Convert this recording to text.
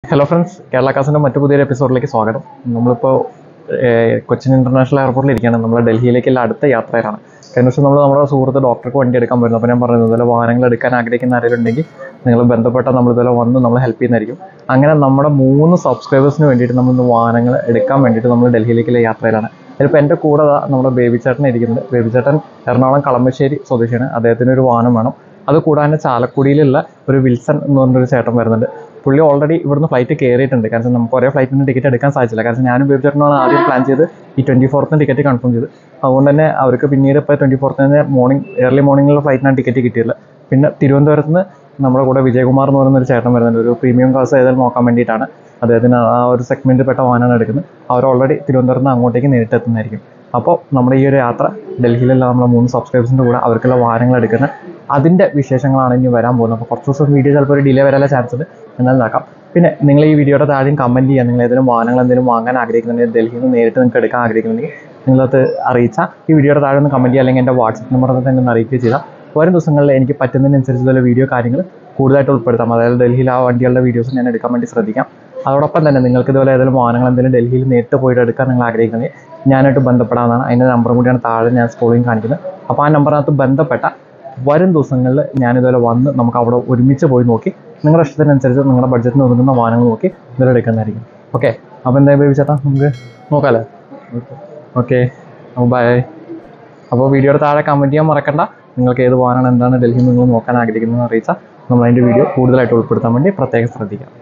hello friends Kerala കാസിൻ്റെ മറ്റു പുതിയൊരു എപ്പിസോഡിലേക്ക് സ്വാഗതം നമ്മളിപ്പോൾ ഏഹ്, കൊച്ചിൻ ഇൻ്റർനാഷണൽ എയർപോർട്ടിൽ ഇരിക്കുകയാണ് നമ്മൾ ഡൽഹിയിലേക്കുള്ള അടുത്ത യാത്രയിലാണ് കഴിഞ്ഞ ദിവസം നമ്മൾ നമ്മുടെ സുഹൃത്ത് ഡോക്ടർക്ക് വണ്ടി എടുക്കാൻ വരുന്നു അപ്പോൾ ഞാൻ പറഞ്ഞത് ഇതുപോലെ വാഹനങ്ങൾ എടുക്കാൻ ആഗ്രഹിക്കുന്ന ആരെങ്കിലും ഉണ്ടെങ്കിൽ നിങ്ങൾ ബന്ധപ്പെട്ട നമ്മൾ ഇതുപോലെ വന്ന് നമ്മൾ ഹെൽപ്പ് ചെയ്യുന്നതായിരിക്കും അങ്ങനെ നമ്മുടെ മൂന്ന് സബ്സ്ക്രൈബേഴ്സിന് വേണ്ടിയിട്ട് നമ്മൾ ഇന്ന് വാഹനങ്ങൾ എടുക്കാൻ വേണ്ടിയിട്ട് നമ്മൾ ഡൽഹിയിലേക്കുള്ള യാത്രയിലാണ് ഇതിപ്പോൾ എൻ്റെ കൂടെ ദാ നമ്മുടെ ബേബി ചേട്ടൻ ഇരിക്കുന്നുണ്ട് ബേബി ചേട്ടൻ എറണാകുളം കളമശ്ശേരി സ്വദേശിയാണ് അദ്ദേഹത്തിന് ഒരു വാഹനം വേണം അത് കൂടാതെ ചാലക്കുടിയിലുള്ള ഒരു വിൽസൺ എന്ന് പറഞ്ഞൊരു ചേട്ടൻ വരുന്നുണ്ട് പുള്ളി ഓൾറെഡി ഇവിടുന്ന് ഫ്ലൈറ്റ് കയറിയിട്ടുണ്ട് കാരണം നമുക്ക് ഒരേ ഫ്ലൈറ്റിന് ടിക്കറ്റ് എടുക്കാൻ സാധിച്ചില്ല കാരണം ഞാനും ബേബി ചേട്ടനാണ് ആദ്യം പ്ലാൻ ചെയ്ത് ഈ ട്വൻറ്റി ഫോർത്തിന് ടിക്കറ്റ് കൺഫേം ചെയ്ത് അതുകൊണ്ട് തന്നെ അവർക്ക് പിന്നീട് ഇപ്പോൾ ട്വൻറ്റി ഫോർത്തിന് മോർണിംഗ് ഏർലി മോർണിംഗിലുള്ള ഫ്ലൈറ്റിനാണ് ടിക്കറ്റ് കിട്ടിയില്ല പിന്നെ തിരുവനന്തപുരത്ത് നിന്ന് നമ്മുടെ കൂടെ വിജയകുമാർ എന്ന് പറയുന്ന ഒരു ചേട്ടൻ വരുന്നുണ്ട് ഒരു പ്രീമിയം ക്ലാസ് ഏതായാലും നോക്കാൻ വേണ്ടിയിട്ടാണ് അദ്ദേഹത്തിന് ആ ഒരു സെഗ്മെൻറ്റിൽ പെട്ട വാഹനമാണ് എടുക്കുന്നത് അവർ ഓൾറെഡി തിരുവനന്തപുരത്ത് നിന്ന് അങ്ങോട്ടേക്ക് നേരിട്ട് എത്തുന്നതായിരിക്കും അപ്പോൾ നമ്മുടെ ഈ ഒരു യാത്ര ഡൽഹിയിലുള്ള നമ്മളെ മൂന്ന് സബ്സ്ക്രൈബേഴ്സിൻ്റെ കൂടെ അവർക്കുള്ള വാഹനങ്ങൾ എടുക്കുന്ന അതിൻ്റെ വിശേഷങ്ങളാണ് ഇനി വരാൻ പോകുന്നത് അപ്പോൾ കുറച്ച് ദിവസം വീഡിയോ ചിലപ്പോൾ ഒരു ഡിലേ വരാനുള്ള ചാൻസ് ഉണ്ട് എന്നാൽ നോക്കാം പിന്നെ നിങ്ങൾ ഈ വീഡിയോയുടെ താഴെയും കമൻറ്റ് ചെയ്യുക നിങ്ങൾ ഏതെങ്കിലും വാഹനങ്ങൾ എന്തെങ്കിലും വാങ്ങാൻ ആഗ്രഹിക്കുന്നുണ്ടെങ്കിൽ ഡൽഹിയിൽ നിന്ന് നേരിട്ട് നിങ്ങൾക്ക് എടുക്കാൻ ആഗ്രഹിക്കുന്നുണ്ടെങ്കിൽ നിങ്ങളത് അറിയിച്ചാൽ ഈ വീഡിയോയുടെ താഴെ ഒന്ന് കമൻറ്റ് ചെയ്യുക അല്ലെങ്കിൽ എൻ്റെ വാട്സപ്പ് നമ്പർ തന്നെ ഒന്ന് അറിയിക്കുക ചെയ്താൽ വരും ദിവസങ്ങളിൽ എനിക്ക് പറ്റുന്നതിനനുസരിച്ച് ഇതുപോലെ വീഡിയോ കാര്യങ്ങൾ കൂടുതലായിട്ട് ഉൾപ്പെടുത്താം അതായത് ഡൽഹിയിൽ ആ വണ്ടികളുടെ വീഡിയോസ് ഞാൻ എടുക്കാൻ വേണ്ടി ശ്രദ്ധിക്കാം അതോടൊപ്പം തന്നെ നിങ്ങൾക്ക് ഇതുപോലെ ഏതെങ്കിലും വാഹനങ്ങൾ എന്തെങ്കിലും ഡൽഹിയിൽ നേരിട്ട് പോയിട്ട് എടുക്കാൻ നിങ്ങൾ ആഗ്രഹിക്കുന്നെങ്കിൽ ഞാനായിട്ട് ബന്ധപ്പെടാവുന്നതാണ് അതിൻ്റെ നമ്പറും കൂടിയാണ് താഴെ ഞാൻ സ്ക്രോളിങ് കാണിക്കുന്നത് അപ്പോൾ ആ നമ്പറിനകത്ത് ബന്ധപ്പെട്ട വരും ദിവസങ്ങളിൽ ഞാനിതുപോലെ വന്ന് നമുക്ക് അവിടെ ഒരുമിച്ച് പോയി നോക്കി നിങ്ങളുടെ ഇഷ്ടത്തിനനുസരിച്ച് നിങ്ങളുടെ ബഡ്ജറ്റിന് ഒതുങ്ങുന്ന വാഹനങ്ങൾ നോക്കി ഇതിൽ എടുക്കുന്നതായിരിക്കും ഓക്കെ അപ്പോൾ എന്തായാലും ബേബി ചേട്ടാ നമുക്ക് നോക്കാമല്ലേ ഓക്കെ അപ്പോൾ ബൈ അപ്പോൾ വീഡിയോയുടെ താഴെ കമൻറ്റ് ചെയ്യാൻ മറക്കണ്ട നിങ്ങൾക്ക് ഏത് വാഹനമാണ് എന്താണ് ഡൽഹിയിൽ നിങ്ങൾ നോക്കാൻ ആഗ്രഹിക്കുന്നത് അറിയിച്ചാൽ നമ്മൾ അതിൻ്റെ വീഡിയോ കൂടുതലായിട്ട് ഉൾപ്പെടുത്താൻ വേണ്ടി പ്രത്യേകം ശ്രദ്ധിക്കാം